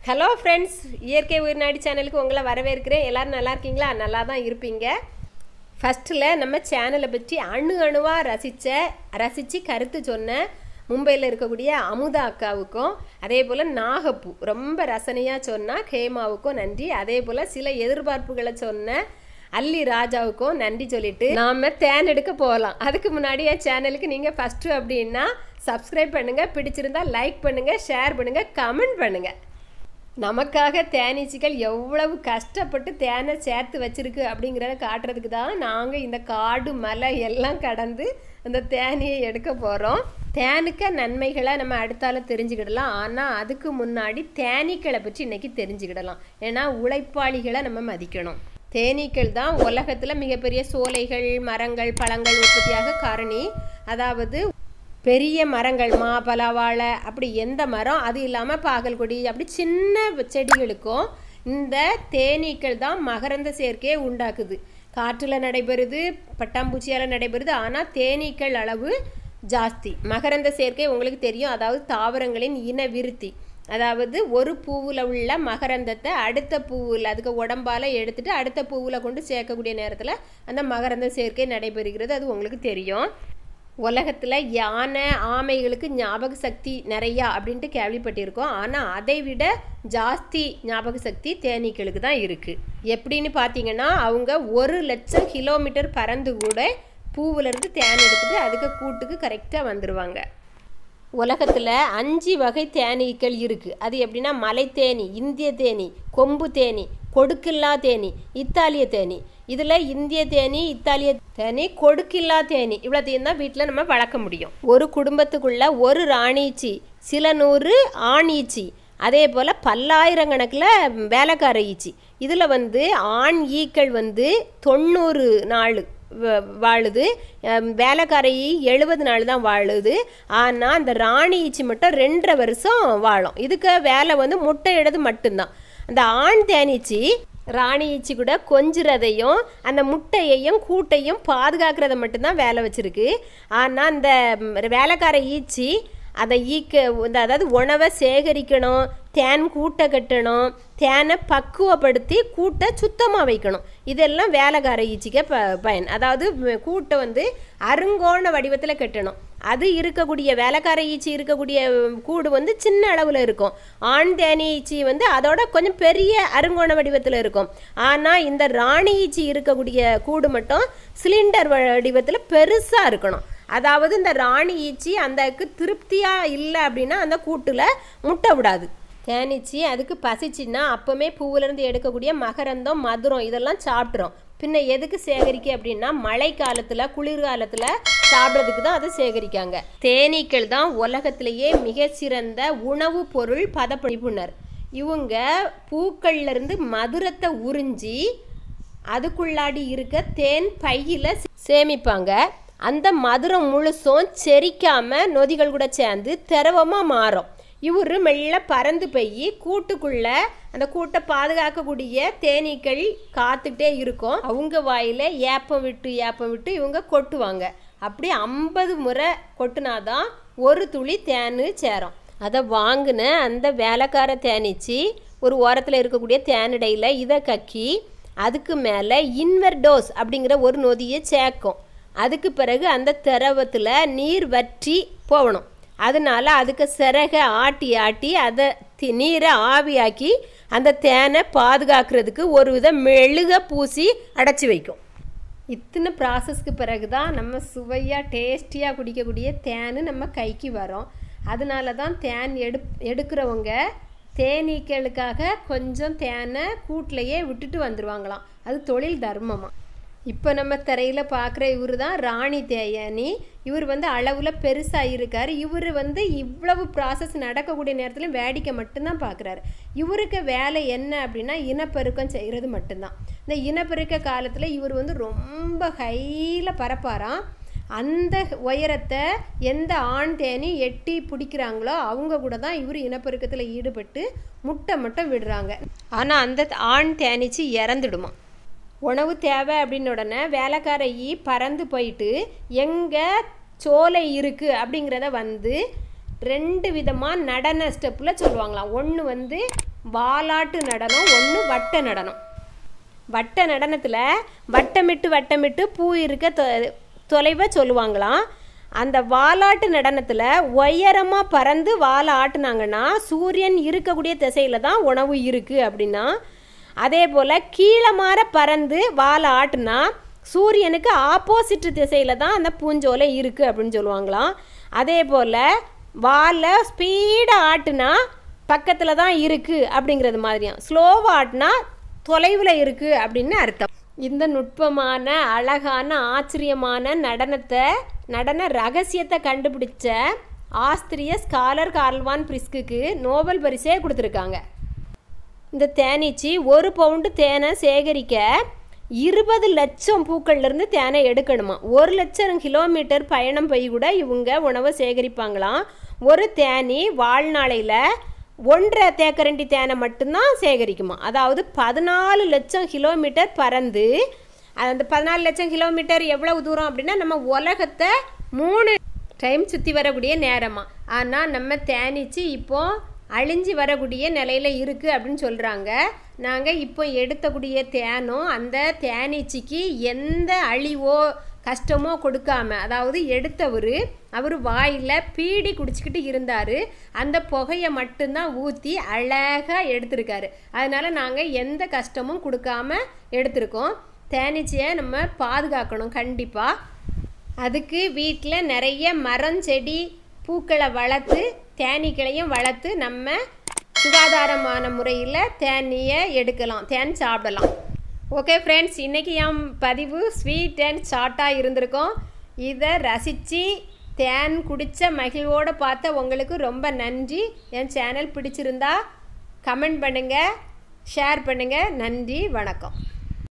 hello friends இயற்கை உயிர்நாடி சேனலுக்கு உங்களை வரவேற்கிறேன் எல்லோரும் நல்லா இருக்கீங்களா நல்லா தான் இருப்பீங்க ஃபஸ்ட்டில் நம்ம சேனலை பற்றி அணு அணுவாக ரசித்த ரசித்து கருத்து சொன்ன மும்பையில் இருக்கக்கூடிய அமுதா அக்காவுக்கும் அதே போல் நாகப்பூ ரொம்ப ரசனையாக சொன்னால் ஹேமாவுக்கும் நன்றி அதே போல் சில எதிர்பார்ப்புகளை சொன்ன அல்லி ராஜாவுக்கும் நன்றி சொல்லிட்டு நாம தேன் எடுக்க போகலாம் அதுக்கு முன்னாடி என் சேனலுக்கு நீங்கள் ஃபஸ்ட்டு அப்படின்னா சப்ஸ்கிரைப் பண்ணுங்கள் பிடிச்சிருந்தா லைக் பண்ணுங்கள் ஷேர் பண்ணுங்கள் கமெண்ட் பண்ணுங்கள் நமக்காக தேனீச்சிகள் எவ்வளவு கஷ்டப்பட்டு தேனை சேர்த்து வச்சிருக்கு அப்படிங்கிறத காட்டுறதுக்கு தான் நாங்கள் இந்த காடு மலை எல்லாம் கடந்து அந்த தேனியை எடுக்க போகிறோம் தேனுக்க நன்மைகளை நம்ம அடுத்தால தெரிஞ்சுக்கிடலாம் ஆனால் அதுக்கு முன்னாடி தேனீக்களை பற்றி இன்னைக்கு தெரிஞ்சுக்கிடலாம் ஏன்னா உழைப்பாளிகளை நம்ம மதிக்கணும் தேனீக்கள் தான் உலகத்தில் மிகப்பெரிய சோலைகள் மரங்கள் பழங்கள் உற்பத்தியாக காரணி அதாவது பெரிய மரங்கள் மா பலா வாழை அப்படி எந்த மரம் அது இல்லாமல் பாகல்கொடி அப்படி சின்ன செடிகளுக்கும் இந்த தேனீக்கள் தான் மகரந்த சேர்க்கையை உண்டாக்குது காற்றில் நடைபெறுது பட்டாம்பூச்சியால் நடைபெறுது ஆனால் தேனீக்கள் அளவு ஜாஸ்தி மகரந்த சேர்க்கை உங்களுக்கு தெரியும் அதாவது தாவரங்களின் இன விருத்தி அதாவது ஒரு பூவில் உள்ள மகரந்தத்தை அடுத்த பூவில் அதுக்கு உடம்பால் எடுத்துட்டு அடுத்த பூவில் கொண்டு சேர்க்கக்கூடிய நேரத்தில் அந்த மகரந்த சேர்க்கை நடைபெறுகிறது அது உங்களுக்கு தெரியும் உலகத்தில் யானை ஆமைகளுக்கு ஞாபக சக்தி நிறையா அப்படின்ட்டு கேள்விப்பட்டிருக்கோம் ஆனால் அதை விட ஜாஸ்தி ஞாபக சக்தி தேனீக்களுக்கு தான் இருக்குது எப்படின்னு பார்த்தீங்கன்னா அவங்க ஒரு லட்சம் கிலோமீட்டர் பறந்து கூட பூவிலேருந்து தேன் எடுத்துகிட்டு அதுக்கு கூட்டுக்கு கரெக்டாக வந்துடுவாங்க உலகத்தில் அஞ்சு வகை தேனீக்கள் இருக்குது அது எப்படின்னா மலை தேனி இந்திய தேனி கொம்பு தேனி கொடுக்கில்லா தேனி இத்தாலிய தேனி இதில் இந்திய தேனி இத்தாலிய தேனி கொடுக்கில்லா தேனி இவ்வளோத்தையும் தான் வீட்டில் நம்ம வளர்க்க முடியும் ஒரு குடும்பத்துக்குள்ள ஒரு ராணிச்சி சில நூறு ஆண் ஈச்சி அதே போல் பல்லாயிரக்கணக்கில் வேலைக்கார ஈச்சி இதில் வந்து ஆண் ஈக்கள் வந்து தொண்ணூறு நாள் வாழுது வேலைக்காரை எழுபது நாள் தான் வாழுது ஆனால் அந்த ராணி ஈச்சி மட்டும் ரெண்டரை வருஷம் வாழும் இதுக்கு வேலை வந்து முட்டை இடது மட்டும்தான் அந்த ஆண் தேனீச்சி ராணி ஈச்சி கூட கொஞ்சுறதையும் அந்த முட்டையையும் கூட்டையும் பாதுகாக்கிறத மட்டும்தான் வேலை வச்சுருக்கு ஆனால் அந்த வேலைக்கார ஈச்சி அதை ஈக்க இந்த அதாவது உணவை சேகரிக்கணும் தேன் கூட்டை கட்டணும் தேனை பக்குவப்படுத்தி கூட்டை சுத்தமாக வைக்கணும் இதெல்லாம் வேலைக்கார ஈச்சிக்க ப பயன் அதாவது கூட்டை வந்து அருங்கோண வடிவத்தில் கட்டணும் அது இருக்கக்கூடிய வேலைக்கார ஈச்சி இருக்கக்கூடிய கூடு வந்து சின்ன அளவில் இருக்கும் ஆண் தேனி ஈச்சி வந்து அதோட கொஞ்சம் பெரிய அருங்கோண வடிவத்தில் இருக்கும் ஆனால் இந்த ராணி ஈச்சி இருக்கக்கூடிய கூடு மட்டும் சிலிண்டர் வடிவத்தில் பெருசாக இருக்கணும் அதாவது இந்த ராணி ஈச்சி அந்தக்கு திருப்தியாக இல்லை அப்படின்னா அந்த கூட்டில் முட்டை விடாது தேனீச்சி அதுக்கு பசிச்சுன்னா அப்போவுமே பூவிலேருந்து எடுக்கக்கூடிய மகரந்தம் மதுரம் இதெல்லாம் சாப்பிட்றோம் பின்ன எதுக்கு சேகரிக்க அப்படின்னா மழை காலத்தில் குளிர்காலத்தில் சாப்பிட்றதுக்கு தான் அதை சேகரிக்காங்க தேனீக்கள் தான் உலகத்திலேயே மிக சிறந்த உணவு பொருள் பதப்பணிப்புணர் இவங்க பூக்கள்லேருந்து மதுரத்தை உறிஞ்சி அதுக்குள்ளாடி இருக்க தேன் பையில் சேமிப்பாங்க அந்த மதுரம் முழுசும் செரிக்காமல் நொதிகள் கூட சேர்ந்து திரவமாக மாறும் இவர் மெல்ல பறந்து போய் கூட்டுக்குள்ள அந்த கூட்டை பாதுகாக்கக்கூடிய தேனீக்கள் காத்துக்கிட்டே இருக்கும் அவங்க வாயில் ஏப்பம் விட்டு ஏப்பம் விட்டு இவங்க கொட்டுவாங்க அப்படி ஐம்பது முறை கொட்டுனாதான் ஒரு துளி தேன் சேரும் அதை வாங்கின அந்த வேலைக்கார தேனீச்சி ஒரு ஓரத்தில் இருக்கக்கூடிய தேனிடையில் இதை கக்கி அதுக்கு மேலே இன்வெர்டோஸ் அப்படிங்கிற ஒரு நொதியை சேர்க்கும் அதுக்கு பிறகு அந்த திரவத்தில் நீர் வற்றி போகணும் அதனால அதுக்கு சிறகை ஆட்டி ஆட்டி அதை நீரை ஆவியாக்கி அந்த தேனை பாதுகாக்கிறதுக்கு ஒரு வித மெழுக பூசி அடைச்சி வைக்கும் இத்தனை ப்ராசஸ்க்கு பிறகு தான் நம்ம சுவையாக டேஸ்டியாக குடிக்கக்கூடிய தேன் நம்ம கைக்கு வரோம் அதனால தான் தேன் எடு எடுக்கிறவங்க தேனீக்களுக்காக கொஞ்சம் தேனை கூட்டிலையே விட்டுட்டு வந்துடுவாங்களாம் அது தொழில் தர்மமாக இப்போ நம்ம திரையில் பார்க்குற இவர் தான் ராணி தேயானி இவர் வந்து அளவில் பெருசாக இருக்கார் இவர் வந்து இவ்வளவு ப்ராசஸ் நடக்கக்கூடிய நேரத்தில் வேடிக்கை மட்டும்தான் பார்க்குறாரு இவருக்கு வேலை என்ன அப்படின்னா இனப்பெருக்கம் செய்கிறது மட்டும்தான் இந்த இனப்பெருக்க காலத்தில் இவர் வந்து ரொம்ப ஹையில் பரப்பாராம் அந்த உயரத்தை எந்த ஆண் தேனி எட்டி பிடிக்கிறாங்களோ அவங்க கூட தான் இவர் இனப்பெருக்கத்தில் ஈடுபட்டு முட்டை மட்டும் விடுறாங்க ஆனால் அந்த ஆண் தேனிச்சு இறந்துடுமா உணவு தேவை அப்படின்னு உடனே வேலைக்கார ஈ பறந்து போயிட்டு எங்கே சோலை இருக்குது அப்படிங்கிறத வந்து ரெண்டு விதமாக நடன ஸ்டெப்பில் சொல்லுவாங்களாம் ஒன்று வந்து வாலாட்டு நடனம் ஒன்று வட்ட நடனம் வட்ட நடனத்தில் வட்டமிட்டு வட்டமிட்டு பூ இருக்க தொ தொலைவை சொல்லுவாங்களாம் அந்த வாலாட்டு நடனத்தில் உயரமாக பறந்து வாழை ஆட்டுனாங்கன்னா சூரியன் இருக்கக்கூடிய திசையில் தான் உணவு இருக்குது அப்படின்னா அதே போல் கீழே மாற பறந்து வாழை ஆட்டுனா சூரியனுக்கு ஆப்போசிட் திசையில் தான் அந்த பூஞ்சோலை இருக்குது அப்படின்னு சொல்லுவாங்களாம் அதே போல் வாலை ஸ்பீடாக ஆட்டுனா பக்கத்தில் தான் இருக்குது அப்படிங்கிறது மாதிரியாம் ஸ்லோவாக ஆட்டினா தொலைவில் இருக்குது அப்படின்னு அர்த்தம் இந்த நுட்பமான அழகான ஆச்சரியமான நடனத்தை நடன ரகசியத்தை கண்டுபிடிச்ச ஆஸ்திரிய ஸ்காலர் கார்ல்வான் பிரிஸ்குக்கு நோபல் பரிசே கொடுத்துருக்காங்க இந்த தேனீச்சி ஒரு பவுண்டு தேனை சேகரிக்க இருபது லட்சம் பூக்கள்லேருந்து தேனை எடுக்கணுமா ஒரு லட்சம் கிலோமீட்டர் பயணம் போய் கூட இவங்க உணவை சேகரிப்பாங்களாம் ஒரு தேனி வாழ்நாளையில் ஒன்றரை தேக்கரண்டி தேனை மட்டும்தான் சேகரிக்குமா அதாவது பதினாலு லட்சம் கிலோமீட்டர் பறந்து அந்த பதினாலு லட்சம் கிலோமீட்டர் எவ்வளவு தூரம் அப்படின்னா நம்ம உலகத்தை மூணு டைம் சுற்றி வரக்கூடிய நேரமா ஆனால் நம்ம தேனீச்சு இப்போ அழிஞ்சு வரக்கூடிய நிலையில் இருக்குது அப்படின்னு சொல்கிறாங்க நாங்கள் இப்போ எடுத்தக்கூடிய தேனும் அந்த தேனீச்சிக்கு எந்த அழிவோ கஷ்டமோ கொடுக்காம அதாவது எடுத்தவர் அவர் வாயில் பீடி குடிச்சிக்கிட்டு இருந்தார் அந்த புகையை மட்டும்தான் ஊற்றி அழகாக எடுத்திருக்காரு அதனால் நாங்கள் எந்த கஷ்டமும் கொடுக்காம எடுத்திருக்கோம் தேனீச்சியை நம்ம பாதுகாக்கணும் கண்டிப்பாக அதுக்கு வீட்டில் நிறைய மரம் செடி பூக்களை வளர்த்து தேனீக்களையும் வளர்த்து நம்ம சுகாதாரமான முறையில் தேனியை எடுக்கலாம் தேன் சாப்பிடலாம் ஓகே ஃப்ரெண்ட்ஸ் இன்றைக்கி என் பதிவு ஸ்வீட் அண்ட் ஷார்ட்டாக இருந்திருக்கும் இதை ரசித்து தேன் குடித்த மகிழ்வோடு பார்த்த உங்களுக்கு ரொம்ப நன்றி என் சேனல் பிடிச்சிருந்தா கமெண்ட் பண்ணுங்கள் ஷேர் பண்ணுங்கள் நன்றி வணக்கம்